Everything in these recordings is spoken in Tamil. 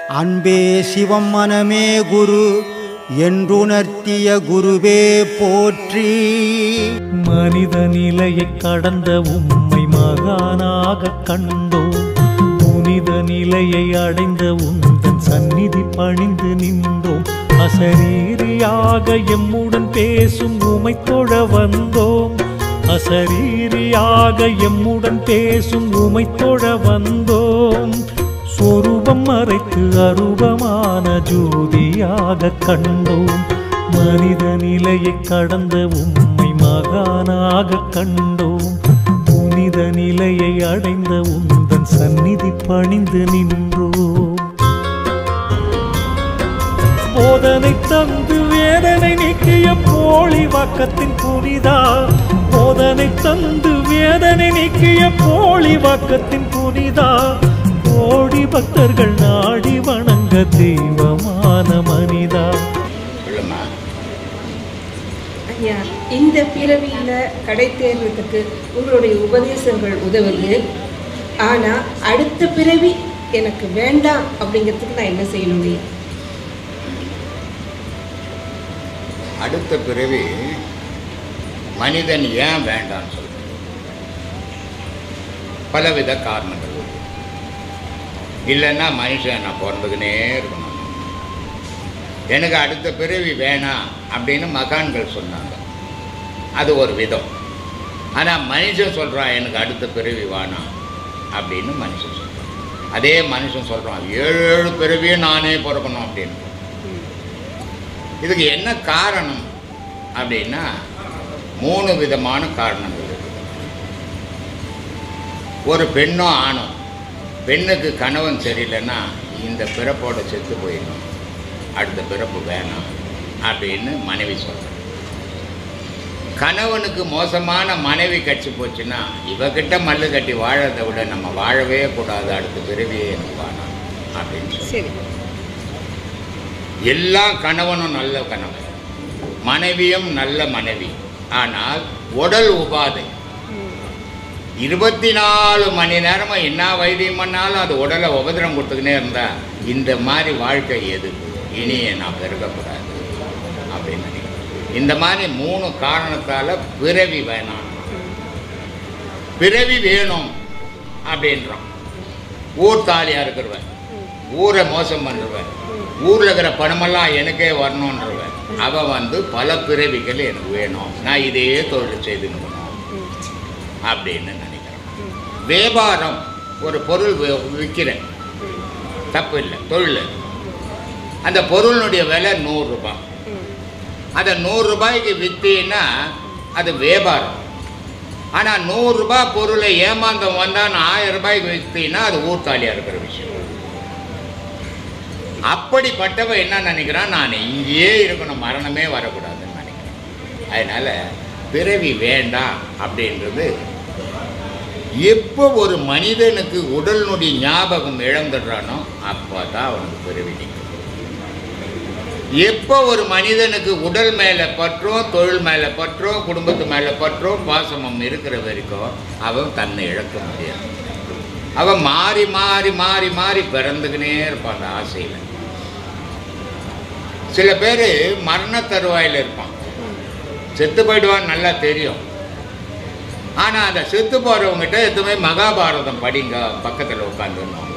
அன்பே சிவம் மனமே குரு என்றுணர்த்திய குருவே போற்றி மனித நிலையைக் கடந்த உம்மை மகானாக கண்டோம் புனித நிலையை அடைந்த உந்தன் சந்நிதி பணிந்து நின்றோம் அசரீரியாக எம்முடன் பேசும் உமை தொழ வந்தோம் அசரீரியாக எம்முடன் பேசும் உமை தொழ வந்தோம் சொரூபம் மறைத்து அரூபமான ஜோதியாக கண்டோம் மனித நிலையை கடந்த உம்மை மகானாக கண்டோம் புனித நிலையை அடைந்த உந்தன் சந்நிதி பணிந்து நின்றோம் போதனை தந்து வேதனை நீக்கிய போலி வாக்கத்தின் புனிதா போதனை தந்து வேதனை நீக்கிய போலி வாக்கத்தின் புனிதா கோடி பக்தர்கள் நாடி வணங்க தெய்வமான மனிதா சொல்லுமா ஐயா இந்த பிறவியில் கடை தேர்வதற்கு உங்களுடைய உபதேசங்கள் உதவுது ஆனால் அடுத்த பிறவி எனக்கு வேண்டாம் அப்படிங்கிறதுக்கு நான் என்ன செய்யணும் ஐயா அடுத்த பிறவி மனிதன் ஏன் வேண்டாம்னு சொல்ற பலவித காரணங்கள் உண்டு. இல்லைன்னா மனுஷன் நான் பிறந்துக்கினே இருக்கணும் எனக்கு அடுத்த பிறவி வேணாம் அப்படின்னு மகான்கள் சொன்னாங்க அது ஒரு விதம் ஆனால் மனுஷன் சொல்கிறான் எனக்கு அடுத்த பிறவி வேணாம் அப்படின்னு மனுஷன் சொல்கிறான் அதே மனுஷன் சொல்கிறான் ஏழு ஏழு பிறவியே நானே பிறக்கணும் அப்படின்னு இதுக்கு என்ன காரணம் அப்படின்னா மூணு விதமான காரணங்கள் இருக்கு ஒரு பெண்ணோ ஆணோ பெண்ணுக்கு கணவன் சரியில்லைன்னா இந்த பிறப்போட செத்து போயிடணும் அடுத்த பிறப்பு வேணாம் அப்படின்னு மனைவி சொல்கிறான் கணவனுக்கு மோசமான மனைவி கட்சி போச்சுன்னா இவகிட்ட மல்லு கட்டி வாழறதை விட நம்ம வாழவே கூடாது அடுத்த பிறவியே எனக்கு வேணாம் அப்படின்னு சொல்லி சரி எல்லா கணவனும் நல்ல கணவன் மனைவியும் நல்ல மனைவி ஆனால் உடல் உபாதை இருபத்தி நாலு மணி நேரமாக என்ன வைத்தியம் பண்ணாலும் அது உடலை உபதிரம் கொடுத்துக்கினே இருந்தா இந்த மாதிரி வாழ்க்கை எது இனியே நான் பெருகக்கூடாது அப்படின்னு நினைக்கிறேன் இந்த மாதிரி மூணு காரணத்தால் பிறவி வேணாம் பிறவி வேணும் அப்படின்றான் ஊர் தாலியாக இருக்கிறவன் ஊரை மோசம் பண்ணுறவன் ஊரில் இருக்கிற பணமெல்லாம் எனக்கே வரணுன்றவன் அவன் வந்து பல பிறவிகள் எனக்கு வேணும் நான் இதே தொழில் செய்துக்கணும் அப்படின்னு நினைக்கிறேன் வியாபாரம் ஒரு பொருள் வி- விற்கிறேன் தப்பு இல்லை தொழில் அது. அந்த பொருளினுடைய விலை நூறுரூபா அதை நூறுரூபாய்க்கு விற்றீங்கன்னா அது வியாபாரம் ஆனால் நூறுரூபா பொருளை ஏமாந்தம் வந்தான் ஆயிரம் ரூபாய்க்கு விற்றீங்கன்னா அது ஊர்த்தாலியாக இருக்கிற விஷயம் அப்படிப்பட்டவன் என்ன நினைக்கிறான் நான் இங்கேயே இருக்கணும் மரணமே வரக்கூடாதுன்னு நினைக்கிறேன் அதனால் பிறவி வேண்டாம் அப்படின்றது எப்போ ஒரு மனிதனுக்கு உடலினுடைய ஞாபகம் இழந்துடுறானோ அப்போ தான் அவனுக்கு பிறவி நிற்கும் எப்போ ஒரு மனிதனுக்கு உடல் மேலே பற்றும் தொழில் மேலே பற்றும் குடும்பத்து மேலே பற்றும் பாசமம் இருக்கிற வரைக்கும் அவன் தன்னை இழக்க முடியாது அவன் மாறி மாறி மாறி மாறி பிறந்துக்கினே இருப்பான் அந்த ஆசையில் சில பேர் மரண தருவாயில் இருப்பான் செத்து போயிடுவான்னு நல்லா தெரியும் ஆனால் அந்த செத்து போகிறவங்ககிட்ட எதுவுமே மகாபாரதம் படிங்க பக்கத்தில் உட்காந்துன்னுவாங்க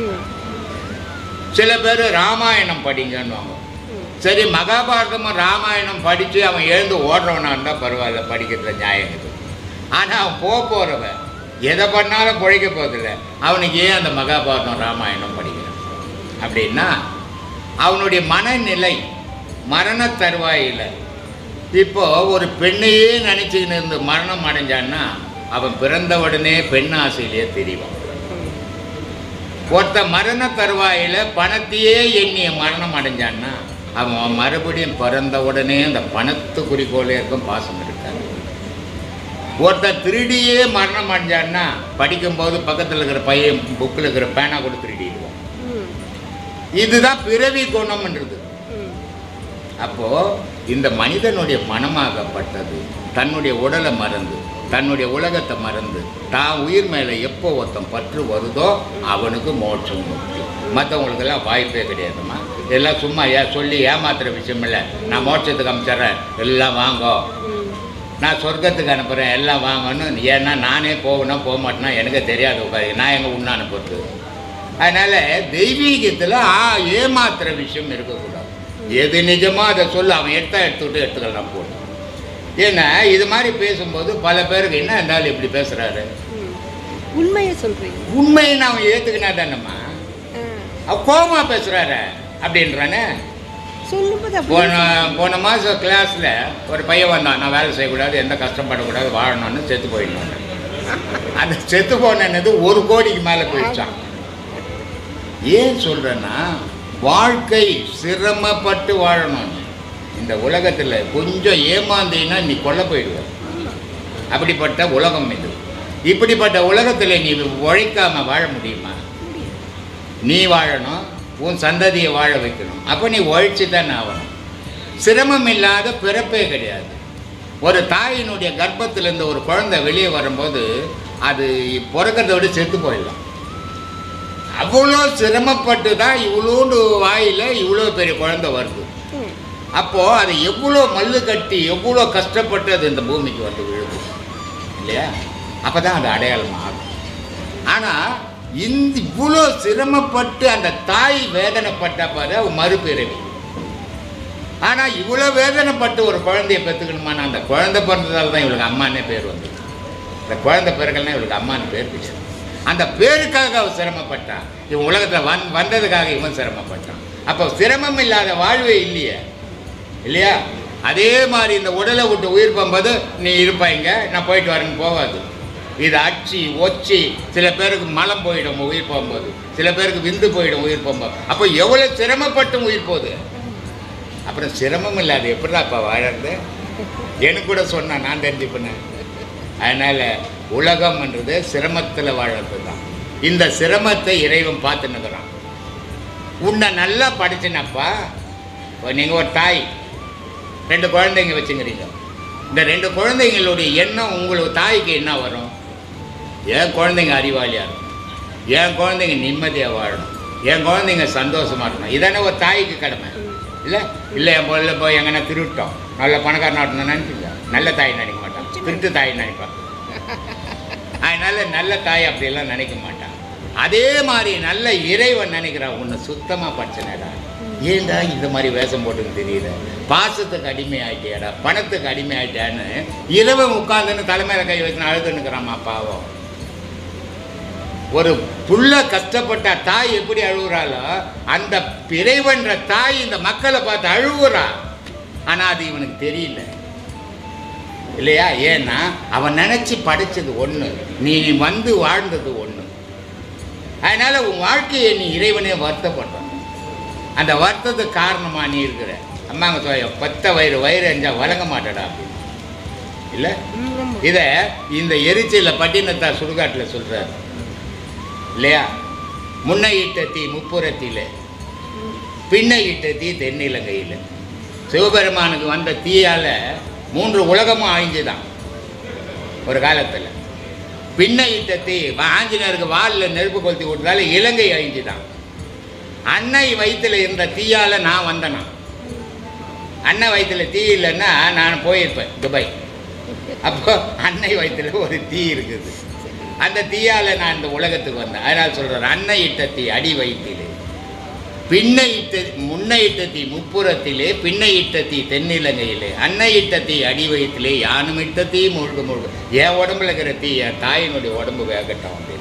சில பேர் ராமாயணம் படிங்கன்னுவாங்க சரி மகாபாரதமும் ராமாயணம் படித்து அவன் எழுந்து ஓடுறவனா இருந்தால் பரவாயில்ல படிக்கிறதுல நியாயம் இருக்குது ஆனால் அவன் போக போகிறவன் எதை பண்ணாலும் பிழைக்க போகிறதில்ல அவனுக்கு ஏன் அந்த மகாபாரதம் ராமாயணம் படிக்கிறான் அப்படின்னா அவனுடைய மனநிலை மரண தருவாயில் இப்போ ஒரு பெண்ணையே நினச்சிக்கின்னு இருந்து மரணம் அடைஞ்சான்னா அவன் பிறந்த உடனே பெண் ஆசையிலேயே தெரிவான் ஒருத்த மரண தருவாயில் பணத்தையே எண்ணிய மரணம் அடைஞ்சான்னா அவன் மறுபடியும் பிறந்த உடனே அந்த பணத்து குறிக்கோளே இருக்கும் பாசம் இருக்காது ஒருத்தன் திருடியே மரணம் அடைஞ்சான்னா படிக்கும்போது பக்கத்தில் இருக்கிற பையன் புக்கில் இருக்கிற பேனா கூட திருடிடுவான் இதுதான் பிறவி குணம்ன்றது அப்போ இந்த மனிதனுடைய மனமாகப்பட்டது தன்னுடைய உடலை மறந்து தன்னுடைய உலகத்தை மறந்து தான் உயிர் மேலே எப்போ ஒருத்தன் பற்று வருதோ அவனுக்கு மோட்சம் முக்தி மற்றவங்களுக்கெல்லாம் வாய்ப்பே கிடையாதும்மா இதெல்லாம் சும்மா ஏ சொல்லி ஏமாத்துற விஷயம் இல்லை நான் மோட்சத்துக்கு அனுப்பிச்சிட்றேன் எல்லாம் வாங்கோ ம். நான் சொர்க்கத்துக்கு அனுப்புகிறேன் எல்லாம் வாங்கணும் ஏன்னா நானே போகணும் போக மாட்டேன்னா எனக்கு தெரியாது உட்காரு நான் எங்கே உன்ன அனுப்புறது அதனால் தெய்வீகத்தில் ஆ ஏமாத்துற விஷயம் இருக்கக்கூடாது எது நிஜமோ அதை சொல்லு அவன் எடுத்தா எடுத்துக்கிட்டு எடுத்துக்கலாம் போடும் ஏன்னா இது மாதிரி பேசும்போது பல பேருக்கு என்ன இருந்தாலும் இப்படி பேசுகிறாரு ம். உண்மையை சொல்றீங்க உண்மையை நான் அவன் ஏற்றுக்கினா தானேம்மா ஆ. அவ கோமா பேசுகிறாரு அப்படின்றானே சொல்லும்போது அப்படி போன போன மாதம் கிளாஸில் ஒரு பையன் வந்தான் நான் வேலை செய்யக்கூடாது எந்த கஷ்டப்படக்கூடாது வாழணும்னு செத்து போயிடணும் அந்த செத்து போனது ஒரு கோடிக்கு மேலே போயிடுச்சான் ஏன் சொல்கிறேன்னா வாழ்க்கை சிரமப்பட்டு வாழணும் நீ. இந்த உலகத்தில் கொஞ்சம் ஏமாந்தீங்கன்னா நீ கொல்ல போயிடுவ அப்படிப்பட்ட உலகம் இது இப்படிப்பட்ட உலகத்தில் நீ உழைக்காம வாழ முடியுமா நீ வாழணும் உன் சந்ததியை வாழ வைக்கணும் அப்போ நீ உழைச்சி தான் ஆகணும் சிரமம் இல்லாத பிறப்பே கிடையாது ஒரு தாயினுடைய கர்ப்பத்திலேருந்து ஒரு குழந்தை வெளியே வரும்போது அது பிறக்கிறத விட செத்து போயிடலாம் அவ்வளோ சிரமப்பட்டு தான் இவ்வளோண்டு வாயில் இவ்வளோ பெரிய குழந்தை வருது ம். அப்போது அது எவ்வளோ மல்லு கட்டி எவ்வளோ கஷ்டப்பட்டு அது இந்த பூமிக்கு வந்து விழுது இல்லையா அப்போ தான் அது அடையாளம் ஆகும் ஆனால் இந்த இவ்வளோ சிரமப்பட்டு அந்த தாய் வேதனைப்பட்ட பாரு அவ மறுபிறவி ஆனால் இவ்வளோ வேதனைப்பட்டு ஒரு குழந்தைய பெற்றுக்கணுமானா அந்த குழந்தை பிறந்ததால தான் இவளுக்கு அம்மானே பேர் வந்தது இந்த குழந்தை பிறகுலாம் இவளுக்கு அம்மான்னு பேர் பிடிச்சது அந்த பேருக்காக அவ சிரமப்பட்டான் இவன் உலகத்தில் வந் வந்ததுக்காக இவன் சிரமப்பட்டான் அப்போ சிரமம் இல்லாத வாழ்வே இல்லையே இல்லையா அதே மாதிரி இந்த உடலை விட்டு உயிர் போகும்போது நீ இருப்பாங்க நான் போயிட்டு வரேன்னு போகாது இது அச்சு ஒச்சி சில பேருக்கு மலம் போயிடும் உயிர் போகும்போது சில பேருக்கு விந்து போயிடும் உயிர் போகும்போது அப்போ எவ்வளோ சிரமப்பட்டும் உயிர் போகுது அப்புறம் சிரமம் இல்லாது எப்படிதாப்பா வாழறது எனக்கு கூட சொன்னான் நான் தெரிஞ்சுப்பினேன் அதனால் உலகம்ன்றது சிரமத்தில் வாழறது தான் இந்த சிரமத்தை இறைவன் பார்த்துன்னுக்குறான் உன்னை நல்லா படிச்சினப்பா நீங்கள் ஒரு தாய் ரெண்டு குழந்தைங்க வச்சுங்கிறீங்க இந்த ரெண்டு குழந்தைங்களுடைய எண்ணம் உங்களுக்கு தாய்க்கு என்ன வரும் என் குழந்தைங்க அறிவாளியாக இருக்கும் என் குழந்தைங்க நிம்மதியாக வாழணும் என் குழந்தைங்க சந்தோஷமாக இருக்கணும் இதானே ஒரு தாய்க்கு கடமை இல்லை இல்லை என் பொருளை போய் எங்கன்னா திருட்டோம் நல்ல பணக்காரன் ஆட்டணும் நினைப்பீங்க நல்ல தாய் நினைக்க மாட்டான் திருட்டு தாய் நினைப்பான் அதனால நல்ல தாய் அப்படியெல்லாம் நினைக்க மாட்டான் அதே மாதிரி நல்ல இறைவன் நினைக்கிறான் உன்னை சுத்தமாக படிச்சனடா ஏன்டா இந்த மாதிரி வேஷம் போட்டுன்னு தெரியல பாசத்துக்கு அடிமை ஆயிட்டியாடா பணத்துக்கு அடிமை ஆயிட்டியான்னு இரவன் உட்காந்துன்னு தலைமையில கை வச்சுன்னு அழுதுன்னுக்குறாம்மா பாவம் ஒரு புள்ள கஷ்டப்பட்ட தாய் எப்படி அழுகுறாளோ அந்த இறைவன்ற தாய் இந்த மக்களை பார்த்து அழுகுறா ஆனால் அது இவனுக்கு தெரியல இல்லையா ஏன்னா அவன் நினச்சி படித்தது ஒன்று நீ வந்து வாழ்ந்தது ஒன்று அதனால் உன் வாழ்க்கையை நீ இறைவனே வருத்தப்படுறான் அந்த வருத்தத்துக்கு காரணமாக நீ இருக்கிற அம்மாங்க சொல்ல பத்த வயிறு வயிறு எஞ்சா வழங்க மாட்டடா அப்படின்னு இல்லை ம், ஆமா. இதை இந்த எரிச்சலில் பட்டினத்தார் சுடுகாட்டில் சொல்கிறார் இல்லையா முன்னை இட்ட தீ முப்புறத்திலே பின்னை இட்ட தீ தென்னிலங்கையில் சிவபெருமானுக்கு வந்த தீயால் மூன்று உலகமும் அழிஞ்சுதான் ஒரு காலத்தில் பின்னை இட்ட தீ வா- ஆஞ்சநேயருக்கு வாலில் நெருப்பு கொளுத்தி விட்டதால இலங்கை அழிஞ்சுதான் அன்னை வயித்துல இருந்த தீயால் நான் வந்தேனா அன்னை வயித்துல தீ இல்லைன்னா நான் போயிருப்பேன் துபாய் அப்போ அன்னை வயித்துல ஒரு தீ இருக்குது அந்த தீயால் நான் இந்த உலகத்துக்கு வந்தேன் அதனால் சொல்கிறேன் அன்னை இட்ட தீ அடி வயிற்றிலே பின்னை இட்ட முன்னை இட்ட தீ முப்புறத்திலே பின்னை இட்ட தீ தென்னிலங்கையிலே அன்னை இட்ட தீ அடி வயிற்றிலே யானும் இட்ட தீ முழுக்க முழுக்க என் உடம்புல இருக்கிற தீ என் தாயினுடைய உடம்பு வேகட்டும் அப்படின்னு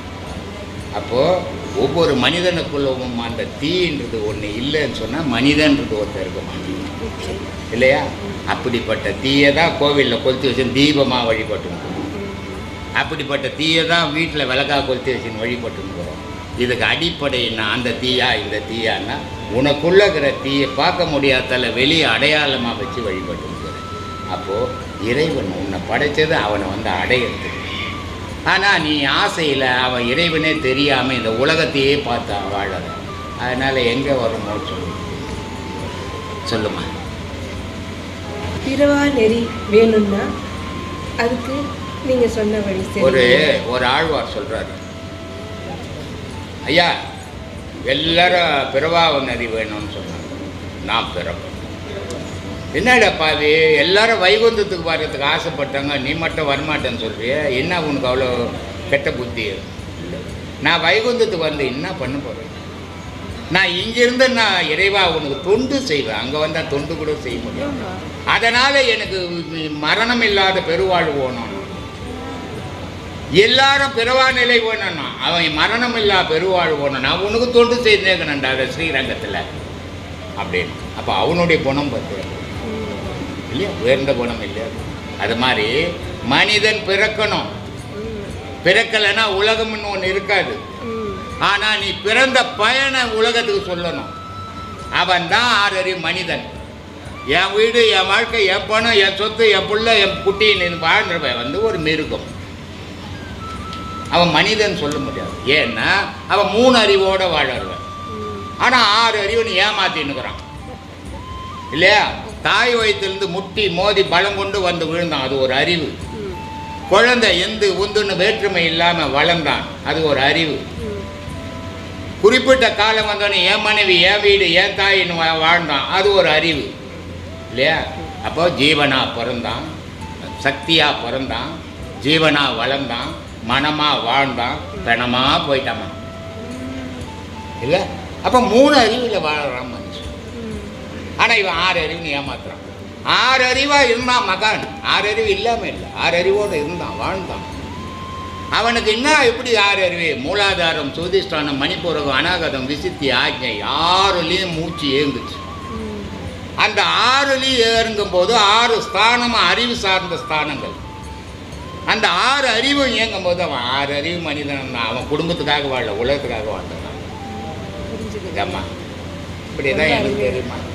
அப்போது ஒவ்வொரு மனிதனுக்குள்ளவும் அந்த தீன்றது ஒன்று இல்லைன்னு சொன்னால் மனிதன்றது ஒருத்தர் இருக்க மாட்டேங்குது இல்லையா அப்படிப்பட்ட தீயை தான் கோவிலில் கொளுத்தி வச்சு தீபமாக வழிபட்டுருக்கோம் அப்படிப்பட்ட தீயை தான் வீட்டில் விளக்கா கொளுத்தி வச்சுன்னு வழிபட்டுருக்கிறோம் இதுக்கு அடிப்படை என்ன அந்த தீயா இந்த தீயான்னா உனக்குள்ள இருக்கிற தீயை பார்க்க முடியாதால வெளியே அடையாளமாக வச்சு வழிபட்டுருக்கிறேன் அப்போது இறைவன் உன்னை படைச்சது அவனை வந்து அடையிறது ஆனால் நீ ஆசையில் அவன் இறைவனே தெரியாமல் இந்த உலகத்தையே பார்த்து வாழற அதனால் எங்கே வருமோ சொல்லு சொல்லுமா பிறவா நெறி வேணும்னா அதுக்கு நீங்க சொன்ன வழி சரி ஒரு ஒரு ஆழ்வார் சொல்றாரு ஐயா எல்லாரும் பிறவாவ நதி வேணும்னு சொன்னாங்க நான் பிறப்பு என்னடா பாவி எல்லாரும் வைகுந்தத்துக்கு வர்றதுக்கு ஆசைப்பட்டாங்க நீ மட்டும் வரமாட்டேன்னு சொல்றிய என்ன உனக்கு அவ்வளோ கெட்ட புத்தி நான் வைகுந்தத்துக்கு வந்து என்ன பண்ண போகிறேன் நான் இங்கிருந்து நான் இறைவா உனக்கு தொண்டு செய்வேன் அங்கே வந்தால் தொண்டு கூட செய்ய முடியும் அதனால் எனக்கு மரணம் இல்லாத பெருவாழ்வு வேணும் எல்லாரும் பிறவா நிலை வேணும்னா அவன் மரணம் இல்லா பெருவாழ்வு வேணும் நான் உனக்கு தொண்டு செய்தேங்கண்ணா அதை ஸ்ரீரங்கத்தில் அப்படின்னு அப்போ அவனுடைய குணம் பார்த்து இல்லையா உயர்ந்த குணம் இல்லையா அது மாதிரி மனிதன் பிறக்கணும் பிறக்கலைன்னா உலகம்னு ஒன்று இருக்காது ஆனால் நீ பிறந்த பயனை உலகத்துக்கு சொல்லணும் அவன் தான் ஆறறிவு மனிதன் என் வீடு என் வாழ்க்கை என் பணம் என் சொத்து என் புள்ள என் குட்டி நீ வாழ்ந்துருவன் வந்து ஒரு மிருகம் அவன் மனிதன் சொல்ல முடியாது ஏன்னா அவன் மூணு அறிவோட வாழறவன் ஆனால் ஆறு அறிவுன்னு ஏமாத்தின்னுக்குறான் இல்லையா தாய் வயிற்றிலிருந்து முட்டி மோதி பலம் கொண்டு வந்து விழுந்தான் அது ஒரு அறிவு குழந்தை எந்து உந்துன்னு வேற்றுமை இல்லாமல் வளர்ந்தான் அது ஒரு அறிவு குறிப்பிட்ட காலம் வந்தோடனே என் மனைவி என் வீடு என் தாயின்னு வா- வாழ்ந்தான் அது ஒரு அறிவு இல்லையா அப்போ ஜீவனா பிறந்தான் சக்தியா பிறந்தான் ஜீவனா வளர்ந்தான் மனமா வாழ்ந்தான் பிணமா போயிட்டான் இல்லை அப்போ மூணு அறிவில் வாழறான் மனுஷன் ஆனால் இவன் ஆறு அறிவுன்னு ஏமாத்துறான் ஆறு அறிவாக இருந்தான் மகான் ஆறு அறிவு இல்லாமல் இல்லை ஆறு அறிவோடு இருந்தான் வாழ்ந்தான் அவனுக்கு என்ன எப்படி ஆறு அறிவு மூலாதாரம் சுதிஷ்டானம் மணிப்பூரகம் அநாகதம் விசித்தி ஆஜ்ஞை ஆறுலேயும் மூச்சு ஏங்குச்சு அந்த ஆறுலேயும் ஏறுங்கும் போது ஆறு ஸ்தானம் அறிவு சார்ந்த ஸ்தானங்கள் அந்த ஆறு அறிவும் இயங்கும் போது அவன் ஆறு அறிவு மனிதன் தான் அவன் குடும்பத்துக்காக வாழல உலகத்துக்காக வாழ்ந்தான் புரிஞ்சுது இதம்மா இப்படி தான் எனக்கு தெரியுமா